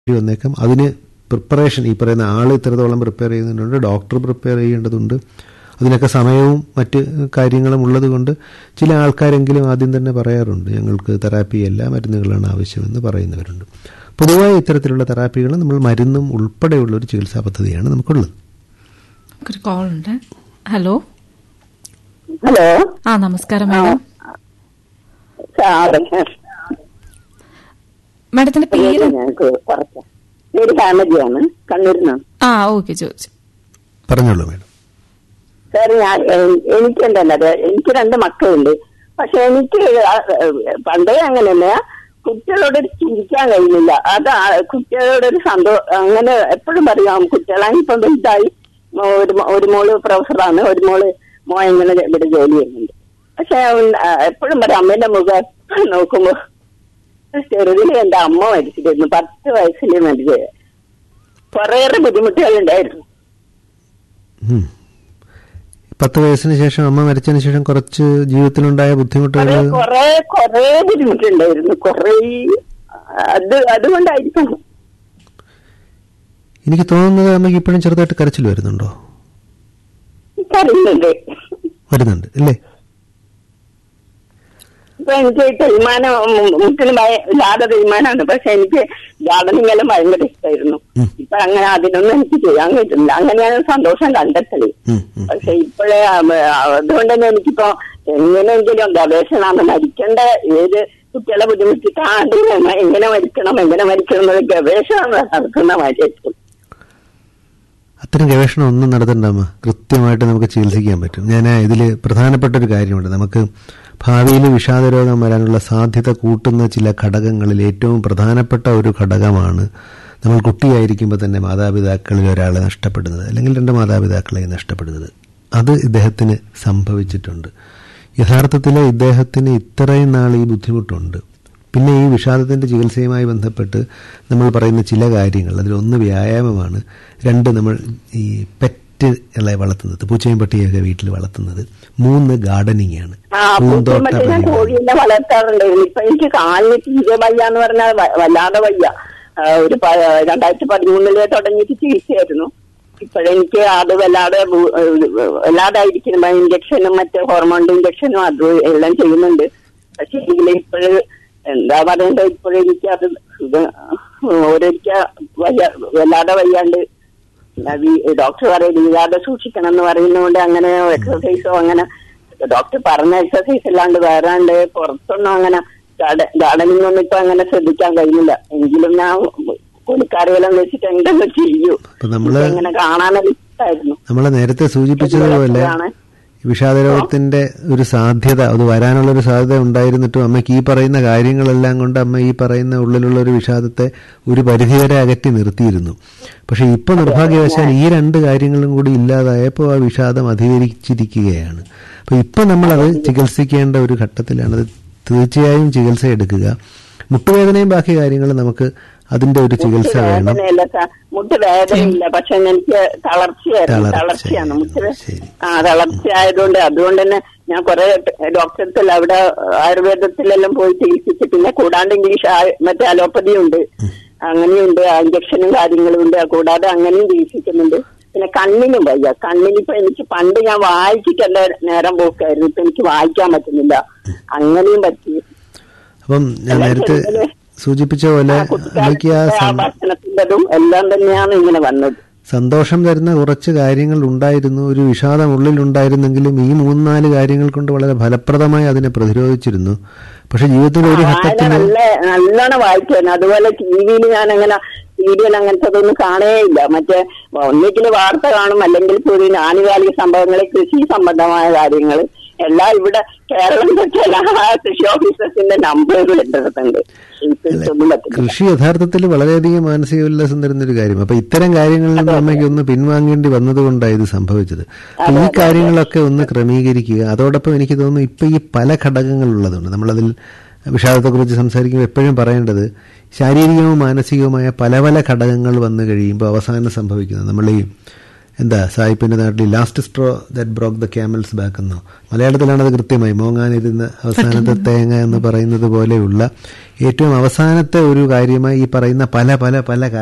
വേണ്ടി വന്നേക്കാം അതിന് പ്രിപ്പറേഷൻ ഈ പറയുന്ന ആൾ ഇത്രത്തോളം പ്രിപ്പയർ ചെയ്യുന്നുണ്ട് ഡോക്ടർ പ്രിപ്പയർ ചെയ്യേണ്ടതുണ്ട് അതിനൊക്കെ സമയവും മറ്റ് കാര്യങ്ങളും ഉള്ളത് കൊണ്ട് ചില ആൾക്കാരെങ്കിലും ആദ്യം തന്നെ പറയാറുണ്ട് ഞങ്ങൾക്ക് തെറാപ്പി എല്ലാ മരുന്നുകളാണ് ആവശ്യമെന്ന് പറയുന്നവരുണ്ട് പൊതുവായ ഇത്തരത്തിലുള്ള തെറാപ്പികൾ നമ്മൾ മരുന്നും ഉൾപ്പെടെയുള്ള ഒരു ചികിത്സാ പദ്ധതിയാണ് നമുക്കുള്ളത് ഒരു കോൾ ഉണ്ട് ഹലോ ഹലോ ആ നമസ്കാരം മാഡം മാഡത്തിന്റെ പേര് ഞങ്ങൾക്ക് കുറച്ച് പേര് ഫാമിലിയാണ് കണ്ണൂരിൽ നിന്ന് ആ ഓക്കെ ചോദിച്ചു പറഞ്ഞോളൂ മേഡം സാർ ഞാൻ എ- എനിക്ക് എന്തല്ല എനിക്ക് രണ്ട് മക്കളുണ്ട് പക്ഷെ എനിക്ക് ആ- പണ്ടേ അങ്ങനെയല്ല കുട്ടികളോട് ചിരിക്കാൻ കഴിയുന്നില്ല അത് ആ- കുട്ടികളോടൊരു സന്തോഷം അങ്ങനെ എപ്പോഴും പറയാം കുട്ടികളാണ് ഇപ്പം വലുതായി മോ- ഒരു മോ- ഒരു മോള് പ്രൊഫസറാണ് ഒരു മോള് മോ ഇങ്ങനെ ഇവിടെ ജോലി ചെയ്യുന്നുണ്ട് പക്ഷെ എപ്പോഴും പറയാം അമ്മേന്റെ മുഖം നോക്കുമ്പോ ചെറുതിൽ എന്റെ അമ്മ മരിച്ചിരുന്നു പത്ത് വയസ്സിൽ മരിച്ചത് കുറേയേറെ ബുദ്ധിമുട്ടുകളുണ്ടായിരുന്നു ഉം. പത്ത് വയസ്സിന് ശേഷം അമ്മ മരിച്ചതിന് ശേഷം കുറച്ച് ജീവിതത്തിലുണ്ടായ ബുദ്ധിമുട്ടുകൾ കൊറേ കൊറേ കൊറേ ബുദ്ധിമുട്ടുണ്ടായിരുന്നു കൊറേ അത് അതുകൊണ്ടായിരിക്കും എനിക്ക് തോന്നുന്നത് അമ്മയ്ക്ക് ഇപ്പോഴും ചെറുതായിട്ട് കരച്ചിൽ വരുന്നുണ്ടോ കരുന്നുണ്ട് വരുന്നുണ്ട് അല്ലേ ഇപ്പൊ എനിക്ക് തേയ്മാനം മുട്ടിന് ഇല്ലാതെ തേയ്മാനാണ് പക്ഷെ എനിക്ക് ഗാർഡനിങ് എല്ലാം ഭയങ്കര ഇഷ്ടമായിരുന്നു ഉം. ഇപ്പൊ അങ്ങനെ അതിനൊന്നും എനിക്ക് ചെയ്യാൻ പറ്റുന്നില്ല അങ്ങനെയാണ് സന്തോഷം കണ്ടെത്തല് ഉം, ഉം. പക്ഷെ ഇപ്പോഴേ അതുകൊണ്ട് തന്നെ എനിക്കിപ്പോ എങ്ങനെയെങ്കിലും ഗവേഷണമാണ് മരിക്കേണ്ട ഏത് കുട്ടികളെ ബുദ്ധിമുട്ടിട്ടാണ്ട് എങ്ങനെ മരിക്കണം എങ്ങനെ മരിക്കണം എന്നുള്ള ഗവേഷണം നടത്തുന്ന മാതിരിയായിരിക്കും അത്തരം ഗവേഷണം ഒന്നും നടത്തണ്ട അമ്മ കൃത്യമായിട്ട് നമുക്ക് ചികിത്സിക്കാൻ പറ്റും ഞാൻ ഇതിൽ പ്രധാനപ്പെട്ട ഒരു കാര്യമുണ്ട് നമുക്ക് ഭാവിയിൽ വിഷാദരോഗം വരാനുള്ള സാധ്യത കൂട്ടുന്ന ചില ഘടകങ്ങളിൽ ഏറ്റവും പ്രധാനപ്പെട്ട ഒരു ഘടകമാണ് നമ്മൾ കുട്ടിയായിരിക്കുമ്പോൾ തന്നെ മാതാപിതാക്കളിൽ ഒരാളെ നഷ്ടപ്പെടുന്നത് അല്ലെങ്കിൽ രണ്ട് മാതാപിതാക്കളെ നഷ്ടപ്പെടുന്നത് അത് ഇദ്ദേഹത്തിന് സംഭവിച്ചിട്ടുണ്ട് യഥാർത്ഥത്തിൽ ഇദ്ദേഹത്തിന് ഇത്രയും നാൾ ഈ ബുദ്ധിമുട്ടുണ്ട് പിന്നെ ഈ വിഷാദത്തിന്റെ ചികിത്സയുമായി ബന്ധപ്പെട്ട് നമ്മൾ പറയുന്ന ചില കാര്യങ്ങൾ അതിലൊന്ന് വ്യായാമമാണ് രണ്ട് നമ്മൾ ഈ പെറ്റുകളെ വളർത്തുന്നത് പൂച്ചയും പട്ടിയൊക്കെ വീട്ടിൽ വളർത്തുന്നത് മൂന്ന് ഗാർഡനിങ് ആണ് ആ പൂന്തോട്ട പൂച്ചയും മറ്റേ ഞാൻ പരിപാലനം. കോഴീനെ വളർത്താറുണ്ടായിരുന്നു ഇപ്പൊ എനിക്ക് കാലിന് തീരെ വയ്യ എന്ന് പറഞ്ഞാൽ വ- വല്ലാതെ വയ്യ ആ, ഒരു പ- രണ്ടായിരത്തി പതിമൂന്നില് തുടങ്ങിയിട്ട് ചികിത്സയായിരുന്നു ഇപ്പോഴെനിക്ക് അത് വല്ലാതെ ബു- ഏഹ് വല്ലാതായിരിക്കുന്നു ഇഞ്ചക്ഷനും മറ്റേ ഹോർമോണിന്റെ ഇഞ്ചക്ഷനും അത് എല്ലാം ചെയ്യുന്നുണ്ട് പക്ഷെ എങ്കിൽ ഇപ്പോഴ് എന്താ പറയണ്ടത് ഇപ്പോഴെനിക്ക് അത് സുഖം ഓരോരിക്ക വയ്യ വല്ലാതെ വയ്യാണ്ട് അത് ഈ ഡോക്ടർ പറയും വീഴാതെ സൂക്ഷിക്കണം എന്ന് പറയുന്നതുകൊണ്ട് അങ്ങനെ എക്സസൈസോ അങ്ങനെ ഡോക്ടർ പറഞ്ഞ എക്സസൈസ് അല്ലാണ്ട് വേറാണ്ട് പുറത്തൊന്നും അങ്ങനെ ഗാർഡനിങ് ഒന്നും ഇപ്പൊ അങ്ങനെ ശ്രദ്ധിക്കാൻ കഴിയുന്നില്ല എങ്കിലും ഞാൻ പുള്ളിക്കാരികളെല്ലാം വെച്ചിട്ട് എന്തെങ്കിലും ചെയ്യൂ അപ്പൊ നമ്മള് ഇപ്പൊ ഇങ്ങനെ കാണാനൊരു ഇഷ്ടമായിരുന്നു നമ്മൾ നേരത്തെ സൂചിപ്പിച്ചതുപോലെ ആണ്. ഈ വിഷാദരോഗത്തിന്റെ ഒരു സാധ്യത അത് വരാനുള്ള ഒരു സാധ്യത ഉണ്ടായിരുന്നിട്ടും അമ്മയ്ക്ക് ഈ പറയുന്ന കാര്യങ്ങളെല്ലാം കൊണ്ട് അമ്മ ഈ പറയുന്ന ഉള്ളിലുള്ള ഒരു വിഷാദത്തെ ഒരു പരിധിവരെ അകറ്റി നിർത്തിയിരുന്നു പക്ഷെ ഇപ്പൊ നിർഭാഗ്യവശാൽ ഈ രണ്ട് കാര്യങ്ങളും കൂടി ഇല്ലാതായപ്പോൾ ആ വിഷാദം അധികരിച്ചിരിക്കുകയാണ് അപ്പൊ ഇപ്പൊ നമ്മളത് ചികിത്സിക്കേണ്ട ഒരു ഘട്ടത്തിലാണ് അത് തീർച്ചയായും ചികിത്സ എടുക്കുക മുട്ടുവേദനയും ബാക്കി കാര്യങ്ങളും നമുക്ക് അതിന്റെ ഒരു ചികിത്സ വേണം വേദനയല്ല സാർ മുട്ട് വേദനയില്ല പക്ഷെ എനിക്ക് തളർച്ചയായിരുന്നു തളർച്ച. തളർച്ചയാണ് മുട്ട് വേ- ശരി. ആ തളർച്ച ആയതുകൊണ്ട് അതുകൊണ്ട് തന്നെ ഞാൻ കുറെ ഡോക്ടർത്തിൽ അവിടെ ആയുർവേദത്തിലെല്ലാം പോയി ചികിത്സിച്ച് പിന്നെ കൂടാണ്ട് ഇംഗ്ലീഷ് ആ- മറ്റേ അലോപ്പതി ഉണ്ട് അങ്ങനെയുണ്ട് ഇഞ്ചക്ഷനും കാര്യങ്ങളും ഉണ്ട് കൂടാതെ അങ്ങനെയും ചികിത്സിക്കുന്നുണ്ട് പിന്നെ കണ്ണിനും വയ്യ കണ്ണിനിപ്പോ എനിക്ക് പണ്ട് ഞാൻ വായിച്ചിട്ട് എന്റെ നേരം പോക്കായിരുന്നു ഇപ്പൊ എനിക്ക് വായിക്കാൻ പറ്റുന്നില്ല അങ്ങനെയും പറ്റി അപ്പം ഞാൻ എല്ലാം നേരത്തെ ചെറുതിലെ സൂചിപ്പിച്ച പോലെ ആ അമ്മയ്ക്ക് ആ കുട്ടിക്കാലത്തെ ആ സം- ഭക്ഷണത്തിന്റെതും എല്ലാം തന്നെയാണ് ഇങ്ങനെ വന്നത് സന്തോഷം തരുന്ന കുറച്ച് കാര്യങ്ങൾ ഉണ്ടായിരുന്നു ഒരു വിഷാദം ഉള്ളിലുണ്ടായിരുന്നെങ്കിലും ഈ മൂന്നാല് കാര്യങ്ങൾ കൊണ്ട് വളരെ ഫലപ്രദമായി അതിനെ പ്രതിരോധിച്ചിരുന്നു പക്ഷെ ജീവിതത്തിൽ ഒരു വായന ഘട്ടത്തിൽ നല്ല നല്ലോണം വായിക്കായിരുന്നു അതുപോലെ ടി വിയിൽ ഞാൻ അങ്ങനെ സീരിയൽ അങ്ങനത്തതൊന്നും കാണേയില്ല മറ്റേ ഒന്നിക്കിൽ വാർത്ത കാണും അല്ലെങ്കിൽ ഒരു ആനുകാലിക സംഭവങ്ങൾ കൃഷി സംബന്ധമായ കാര്യങ്ങൾ എല്ലാം ഇവിടെ കേരളം തൊട്ട് എല്ലാ കൃഷി ഓഫീസേഴ്സിന്റെ നമ്പറുകൾ എന്റെ അടുത്തുണ്ട് ഇതൊന്നും പറ്റില്ല കൃഷി യഥാർത്ഥത്തിൽ വളരെയധികം മാനസിക ഉല്ലാസം തരുന്ന ഒരു കാര്യം അപ്പൊ ഇത്തരം കാര്യങ്ങളിൽ നിന്ന് അമ്മയ്ക്ക് ഒന്ന് പിൻവാങ്ങേണ്ടി വന്നതുകൊണ്ടാണ് ഇത് സംഭവിച്ചത് അപ്പൊ ഈ കാര്യങ്ങളൊക്കെ ഒന്ന് ക്രമീകരിക്കുക അതോടൊപ്പം എനിക്ക് തോന്നുന്നു ഇപ്പൊ ഈ പല ഘടകങ്ങൾ ഉള്ളതുണ്ട് നമ്മളതിൽ വിഷാദത്തെക്കുറിച്ച് സംസാരിക്കുമ്പോൾ എപ്പോഴും പറയേണ്ടത് ശാരീരികവും മാനസികവുമായ പല പല ഘടകങ്ങൾ വന്നു കഴിയുമ്പോൾ അവസാനം സംഭവിക്കുന്നത് നമ്മൾ ഈ എന്താ സായിപ്പിന്റെ നാട്ടിൽ last straw that broke the camel's back എന്നോ മലയാളത്തിലാണത് കൃത്യമായി മോങ്ങാനിരുന്ന അവസാനത്തെ തേങ്ങ എന്ന് പറയുന്നത് പോലെയുള്ള ഏറ്റവും അവസാനത്തെ ഒരു കാര്യമായി ഈ പറയുന്ന പല പല പല